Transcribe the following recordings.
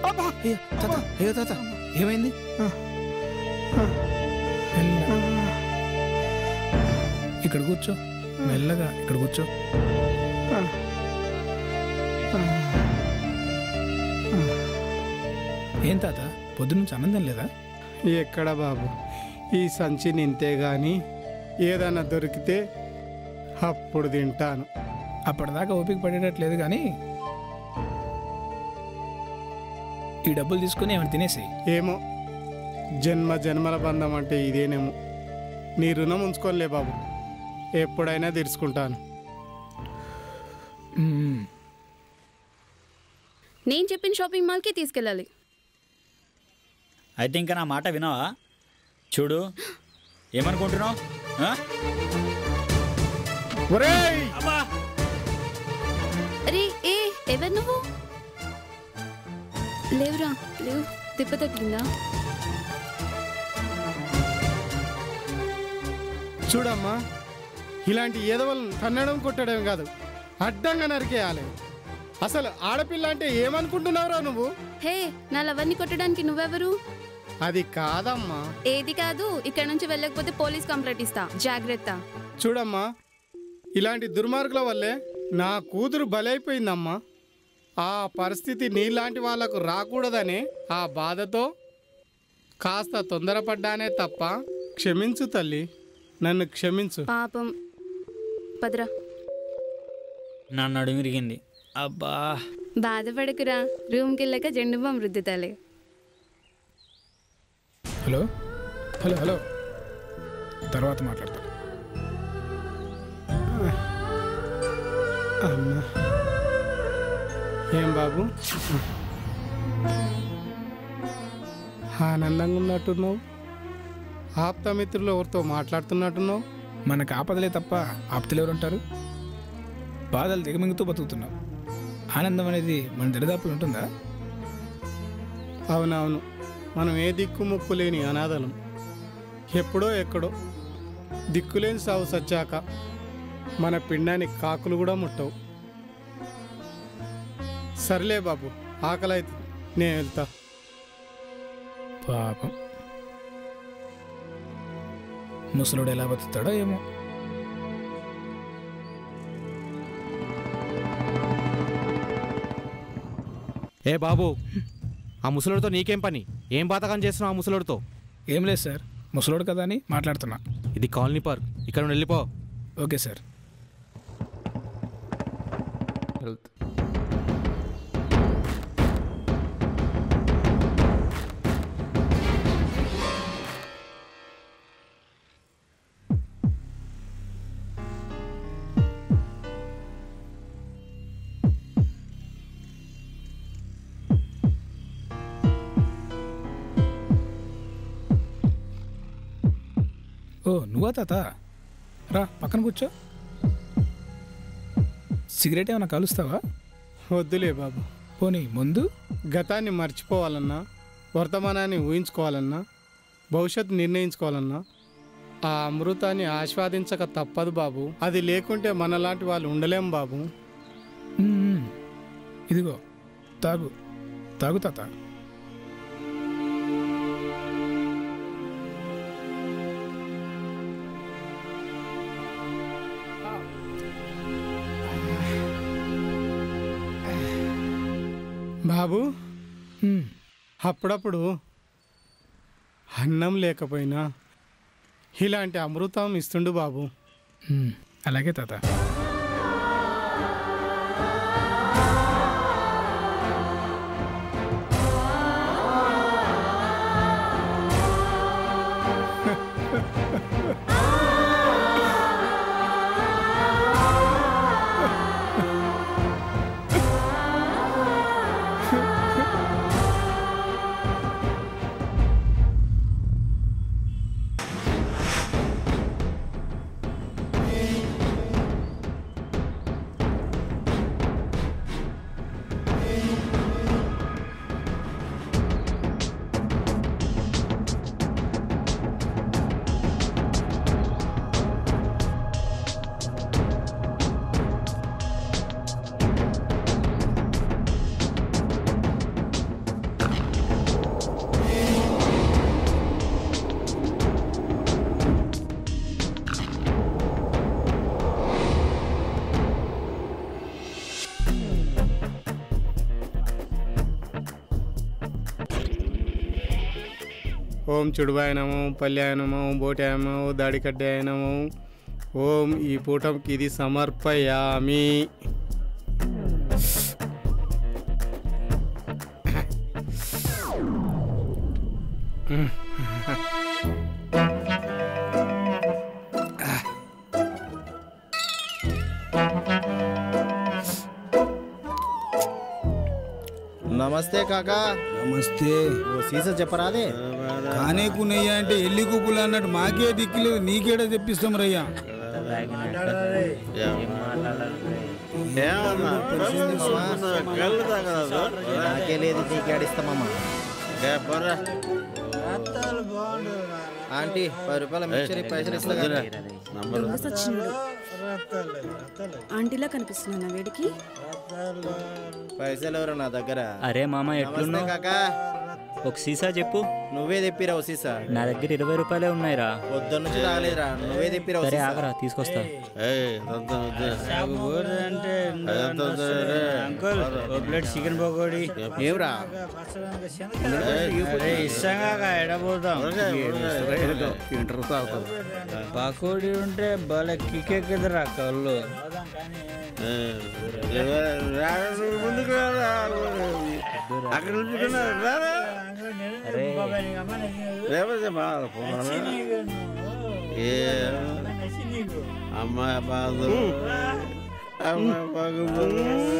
అబ్బా అయ్యో తాత అయ్యో తాత ఏమైంది మెల్లగా. ఇక్కడ కూర్చో మెల్లగా ఇక్కడ కూర్చో ఏం తాత పొద్దునుంచి ఆనందం లేదా ఎక్కడ బాబు ఈ సంచి నింతే గాని ఏదైనా దొరికితే అప్పుడు తింటాను అప్పటిదాకా ఓపిక పడేటట్లేదు కానీ ఈ డబ్బులు తీసుకుని ఏమైనా తినేసి ఏమో జన్మ జన్మల బంధం అంటే ఇదేనేమో నీ రుణం ఉంచుకోలే బాబు ఎప్పుడైనా తీర్చుకుంటాను నేను చెప్పిన షాపింగ్ మాల్కి తీసుకెళ్ళాలి అయితే ఇంకా నా మాట వినవా చూడు ఏమనుకుంటున్నావు ఆ? ఒరేయ్ అబ్బా అరే ఏ ఎవరు నువ్వు లేవురా లేవు తిప్ప తగ్గిందా చూడమ్మా ఇలాంటి ఏదవలను తన్నడం కొట్టడం కాదు అడ్డంగా నరికేయాలి అసలు ఆడపిల్ల అంటే ఏమనుకుంటున్నావురా నువ్వు హే నా లవర్ని కొట్టడానికి నువ్వెవరు అది కాదమ్మా ఏది కాదు ఇక్కడ నుంచి వెళ్ళకపోతే పోలీస్ కంప్లైంట్ ఇస్తా జాగ్రత్త చూడమ్మా ఇలాంటి దుర్మార్గుల వల్లే నా కూతురు బలైపోయిందమ్మా ఆ పరిస్థితి నీలాంటి వాళ్లకు రాకూడదనే ఆ బాధతో కాస్త తొందరపడ్డానే తప్ప క్షమించు తల్లి నన్ను క్షమించు పాపం పదరా నా నడుము విరిగింది అబ్బా బాధపడకురా రూమ్కి వెళ్ళాక జెండు బాం రుద్దుతాలే హలో హలో హలో తర్వాత మాట్లాడతా అమ్మా ఏం బాబు ఆనందంగా ఉన్నట్టున్నావు ఆప్తమిత్రులు ఎవరితో మాట్లాడుతున్నట్టున్నావు మనకు ఆపదలే తప్ప ఆప్తలు ఎవరుంటారు బాధలు దిగమింగుతూ బతుకుతున్నాం ఆనందం అనేది మన దరిదాపులు ఉంటుందా అవునవును మనం ఏ దిక్కు ముక్కు లేని అనాథలం ఎప్పుడో ఎక్కడో దిక్కులేని సాగు సచ్చాక మన పిండానికి కాకులు కూడా ముట్టవు సర్లే బాబు ఆకలి అవుతుంది నేను వెళ్తా పాపం ముసలుడు ఎలా బతుకుతాడో ఏమో ఏ బాబు ఆ ముసలుడితో నీకేం పని ఏం పాతకం చేస్తున్నావు ఆ ముసలుడితో ఏం లేదు సార్ ముసలోడు కదా అని మాట్లాడుతున్నా ఇది కాలనీ పార్క్ ఇక్కడ నుండి వెళ్ళిపో ఓకే సార్ హెల్త్ ఓ నువ్వా తాత రా పక్కన కూర్చో సిగరెట్ ఏమైనా కలుస్తావా వద్దులే బాబు పోనీ ముందు గతాన్ని మర్చిపోవాలన్నా వర్తమానాన్ని ఊహించుకోవాలన్నా భవిష్యత్తు నిర్ణయించుకోవాలన్నా ఆ అమృతాన్ని ఆస్వాదించక తప్పదు బాబు అది లేకుంటే మనలాంటి వాళ్ళు ఉండలేం బాబు మ్మ్. ఇదిగో తాగు తాగు తాత బాబు మ్మ్. అప్పుడప్పుడు అన్నం లేకపోయినా ఇలాంటి అమృతం ఇస్తుండు బాబు మ్మ్. అలాగే తాత ఓం చుడుబాయనము పల్యాయనము బోటాయనము దాడికడ్డాయనము ఓం ఈ పూటంకి ఇది సమర్పయామి నమస్తే కాకా నమస్తే ఓ సీసా చెప్పరాదే కానేకు నెయ్య అంటే ఎల్లి కుప్పులు అన్నట్టు మాకే దిక్కులేదు నీకేడా తెప్పిస్తాం రయ్యా నాకే లేదు నీకే ఆడిస్తామమ్మా ఆంటీ పది రూపాయల మిక్చర్ పైసలు ఇస్తా కదా ఆంటీలా కనిపిస్తున్నా వేడికి పైసలు ఎవరు నా దగ్గర అరే మామ నమస్తే ఎట్లున్నావు కాకా ఒక సీసా చెప్పు నువ్వే తెప్పిరావు సీసా నా దగ్గర ఇరవై రూపాయలే ఉన్నాయిరా పొద్దున్న నుంచి తాగలేదురా నువ్వే తెప్పిరావు సరే సీసా ఆగరా తీసుకొస్తా ప్లేట్ చికెన్ పకోడీ ఏమిరా ఇష్టంగా ఎడబోతాం పకోడీ ఉంటే భలే కిక్కెక్కదురా కళ్ళు అమ్మాయి బాధ అమ్మాయి బాగుంది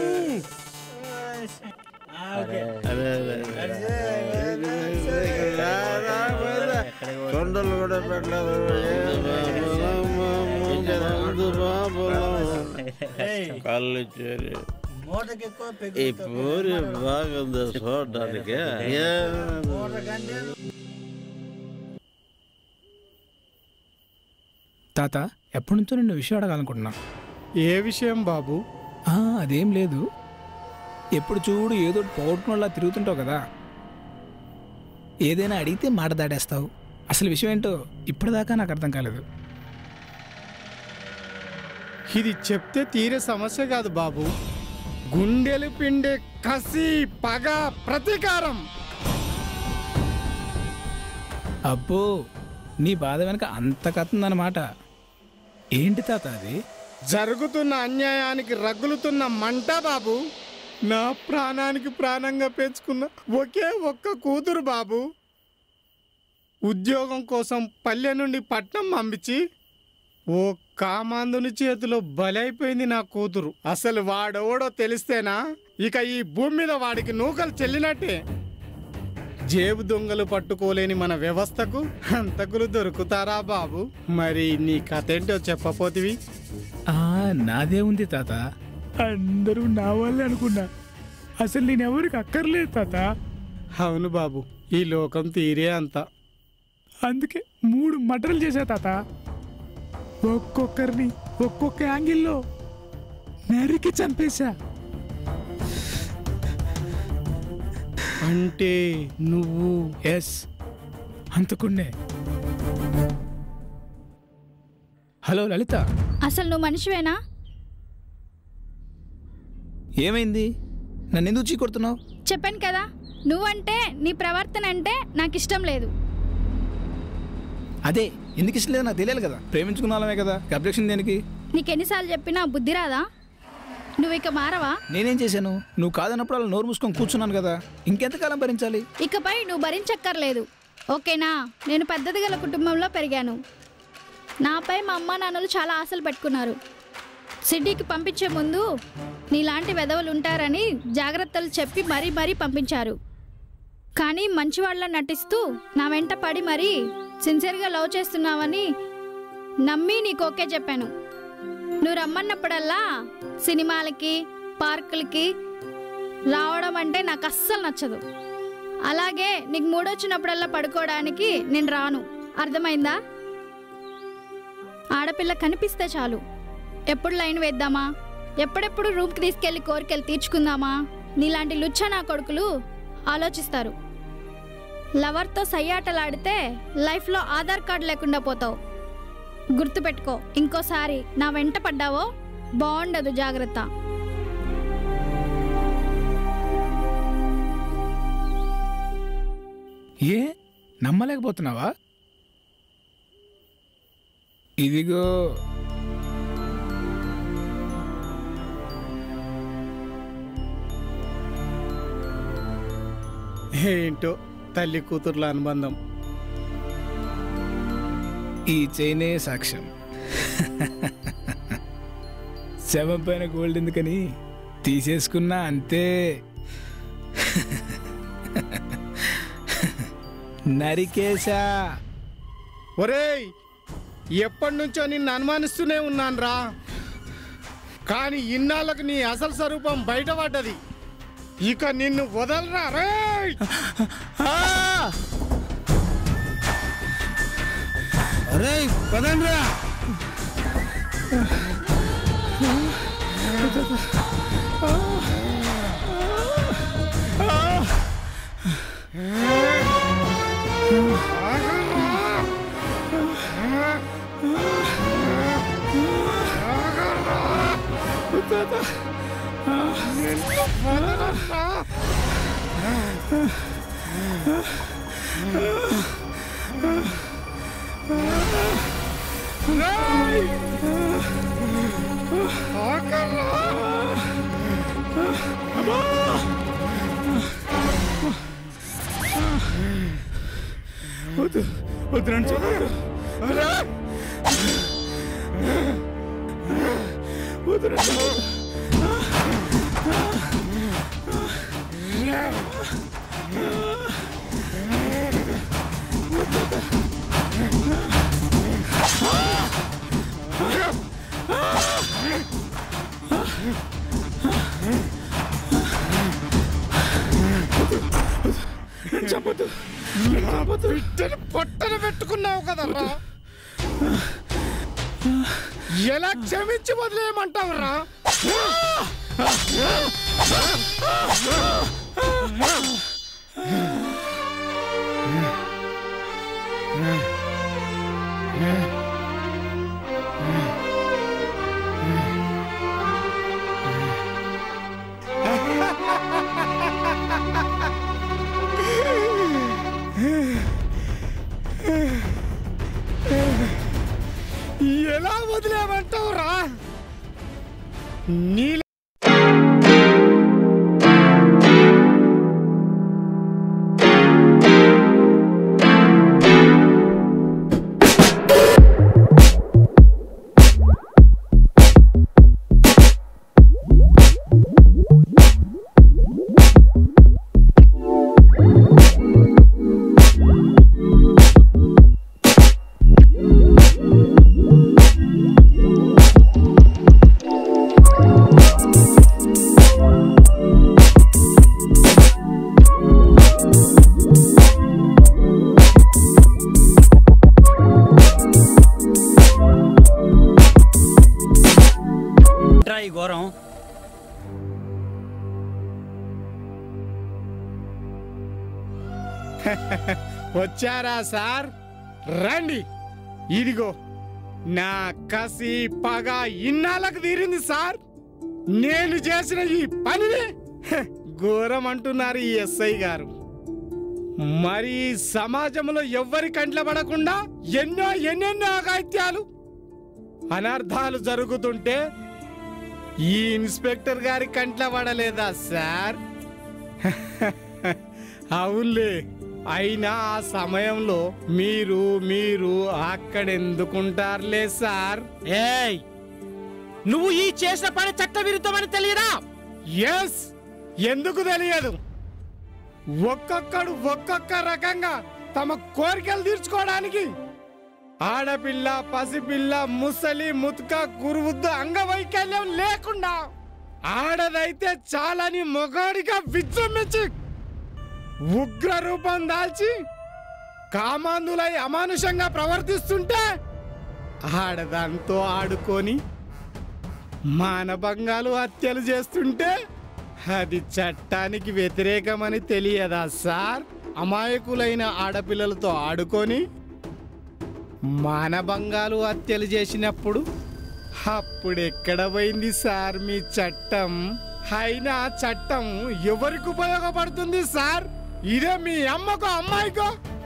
కొండలు కూడా పెట్టలేదు కళ్ళు చేరి ఈ పూరి బాగుంది చూడడానికి తాత ఎప్పటి నుంచో నిన్ను విషయం అడగాలనుకుంటున్నా ఏ విషయం బాబు ఆ, అదేం లేదు ఎప్పుడు చూడు ఏదో ఒకటి పోగొట్టుకున్నలా తిరుగుతుంటావు కదా ఏదైనా అడిగితే మాట దాడేస్తావు అసలు విషయం ఏంటో ఇప్పటిదాకా నాకు అర్థం కాలేదు ఇది చెప్తే తీరే సమస్య కాదు బాబు గుండెలు పిండే కసి పగ ప్రతీకారం అబ్బో నీ బాధ వెనక అంత కథ ఉందన్నమాట ఏంటి తాత అది జరుగుతున్న అన్యాయానికి రగులుతున్న మంట బాబు నా ప్రాణానికి ప్రాణంగా పెంచుకున్న ఒకే ఒక్క కూతురు బాబు ఉద్యోగం కోసం పల్లె నుండి పట్నం పంపించి ఓ కామాందుని చేతిలో బలైపోయింది నా కూతురు అసలు వాడెవడో తెలిస్తేనా ఇక ఈ భూమి మీద వాడికి నూకలు చెల్లినట్టే జేబు దొంగలు పట్టుకోలేని మన వ్యవస్థకు హంతకులు దొరుకుతారా బాబు మరి నీ కథ ఏంటో చెప్పపోతివి ఆ, నాదే ఉంది తాత అందరూ నా వాళ్ళే అనుకున్నా అసలు నేను ఎవరికి అక్కర్లేదు తాత అవును బాబు ఈ లోకం తీరే అంత అందుకే మూడు మటర్లు చేశా తాత ఒక్కొక్కరిని ఒక్కొక్క యాంగిల్లో నరికి చంపేశా అంటే నువ్వు ఎస్ అంతకుండే హలో లలిత అసలు నువ్వు మనిషివేనా ఏమైంది నన్ను ఎందుకు చీకొడుతున్నావు చెప్పాను కదా నువ్వంటే నీ ప్రవర్తన అంటే నాకు ఇష్టం లేదు అదే ఎందుకు ఇష్టం లేదు నాకు తెలియాలి కదా ప్రేమించుకున్న వాళ్ళమే కదా అబ్జెక్షన్ దేనికి నీకెన్నిసార్లు చెప్పినా బుద్ధి రాదా నువ్వు ఇక మారవా నేనేం చేశాను నువ్వు కాదన్నప్పుడు అలా నోరు మూసుకొని కూర్చున్నాను కదా ఇంకెంతకాలం భరించాలి ఇకపై నువ్వు భరించక్కర్లేదు ఓకేనా నేను పద్ధతి గల కుటుంబంలో పెరిగాను నాపై మా అమ్మ నాన్నలు చాలా ఆశలు పెట్టుకున్నారు సిటీకి పంపించే ముందు నీలాంటి వెధవలు ఉంటారని జాగ్రత్తలు చెప్పి మరీ మరీ పంపించారు కానీ మంచివాళ్ళ నటిస్తూ నా వెంట పడి మరీ సిన్సియర్గా లవ్ చేస్తున్నావని నమ్మి నీకు ఓకే చెప్పాను నువ్వు రమ్మన్నప్పుడల్లా సినిమాలకి పార్కులకి రావడం అంటే నాకు అస్సలు నచ్చదు అలాగే నీకు మూడొచ్చినప్పుడల్లా పడుకోవడానికి నేను రాను అర్థమైందా ఆడపిల్ల కనిపిస్తే చాలు ఎప్పుడు లైన్ వేద్దామా ఎప్పుడెప్పుడు రూమ్కి తీసుకెళ్ళి కోరికలు తీర్చుకుందామా నీలాంటి లుచ్చ నా కొడుకులు ఆలోచిస్తారు లవర్తో సయ్యాటలాడితే లైఫ్లో ఆధార్ కార్డు లేకుండా పోతావు గుర్తుపెట్టుకో ఇంకోసారి నా వెంట పడ్డావో బాగుండదు జాగ్రత్త ఏ నమ్మలేకపోతున్నావా ఇదిగో ఏంటో తల్లి కూతుర్ల అనుబంధం ఈ చైనే సాక్ష్యం శవం పైన గోల్డ్ ఎందుకని తీసేసుకున్నా అంతే నరికేశా ఒరేయ్ ఎప్పటి నుంచో నిన్ను అనుమానిస్తూనే ఉన్నాను రా కానీ ఇన్నాళ్ళకు నీ అసలు స్వరూపం బయటపడ్డది ఇక నిన్ను వదలరా రేయ్ అరే పదండ్రా వద్దు వద్దు నన్ను చంపొద్దు. వద్దు నన్ను చంపొద్దు. చంపొద్దు. బిడ్డని పొట్టన పెట్టుకున్నావు కదరా ఎలా క్షమించి వదిలేయమంటావురా ఎలా వదిలేయమంటావురా నీ ఏంట్రా ఈ ఘోరం వచ్చారా సార్ రండి ఇదిగో నా కసి పగ ఇన్నాళ్ళకు తీరింది సార్ నేను చేసిన ఈ పనిని హ, ఘోరం అంటున్నారు ఈ ఎస్ఐ గారు మరి ఈ సమాజంలో ఎవ్వరి కంట్ల పడకుండా ఎన్నో ఎన్నెన్నో అగాత్యాలు అనర్థాలు జరుగుతుంటే ఈ ఇన్స్పెక్టర్ గారి కంట్ల పడలేదా సార్ అవునులే అయినా ఆ సమయంలో మీరు మీరు అక్కడెందుకుంటారులే సార్ ఏయ్ నువ్వు ఈ చేసిన పని చట్ట విరుద్ధమని తెలియదా ఎస్ ఎందుకు తెలియదు ఒక్కొక్కడు ఒక్కొక్క రకంగా తమ కోరికలు తీర్చుకోవడానికి ఆడపిల్ల పసిపిల్ల ముసలి ముతుక కురువుద్దు అంగవైకల్యం లేకుండా ఆడదైతే చాలని మొగాడిగా విజృంభించి ఉగ్ర రూపం దాల్చి కామాంధులై అమానుషంగా ప్రవర్తిస్తుంటే ఆడదాంతో ఆడుకొని మానభంగాలు హత్యలు చేస్తుంటే అది చట్టానికి వ్యతిరేకమని తెలియదా సార్ అమాయకులైన ఆడపిల్లలతో ఆడుకొని మానభంగాలు హత్యలు చేసినప్పుడు అప్పుడు ఎక్కడ పోయింది సార్ మీ చట్టం అయినా చట్టం ఎవరికి ఉపయోగపడుతుంది సార్ ఇదే మీ అమ్మకో అమ్మాయికో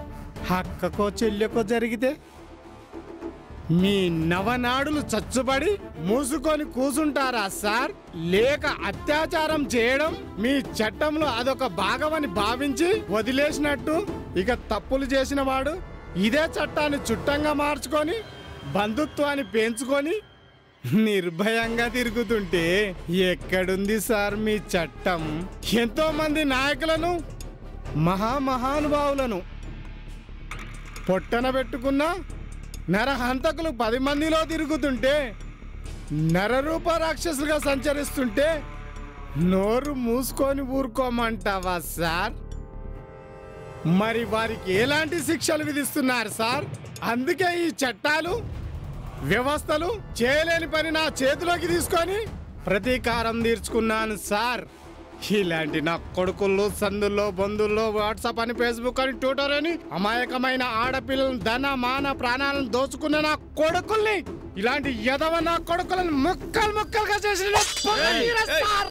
అక్కకో చెల్లెకో జరిగితే మీ నవనాడులు చచ్చుబడి మూసుకొని కూసుంటారా సార్ లేక అత్యాచారం చేయడం మీ చట్టంలో అదొక భాగమని భావించి వదిలేసినట్టు ఇక తప్పులు చేసిన వాడు ఇదే చట్టాన్ని చుట్టంగా మార్చుకొని బంధుత్వాన్ని పెంచుకొని నిర్భయంగా తిరుగుతుంటే ఎక్కడుంది సార్ మీ చట్టం ఎంతో మంది నాయకులను మహామహానుభావులను పొట్టన పెట్టుకున్న నరహంతకులు పది మందిలో తిరుగుతుంటే నరరూప రాక్షసులుగా సంచరిస్తుంటే నోరు మూసుకొని ఊరుకోమంటావా సార్ మరి వారికి ఎలాంటి శిక్షలు విధిస్తున్నారు సార్ అందుకే ఈ చట్టాలు వ్యవస్థలు చేయలేని పని నా చేతిలోకి తీసుకొని ప్రతీకారం తీర్చుకున్నాను సార్ ఇలాంటి నా కొడుకుల్లో సందుల్లో బంధుల్లో వాట్సాప్ అని ఫేస్బుక్ అని ట్విట్టర్ అని అమాయకమైన ఆడపిల్లలను ధన మాన ప్రాణాలను దోచుకున్న నా కొడుకుల్ని ఇలాంటి యదవ నా కొడుకులను ముక్కలు ముక్కలుగా చేసిన నా పొగ తీర సార్.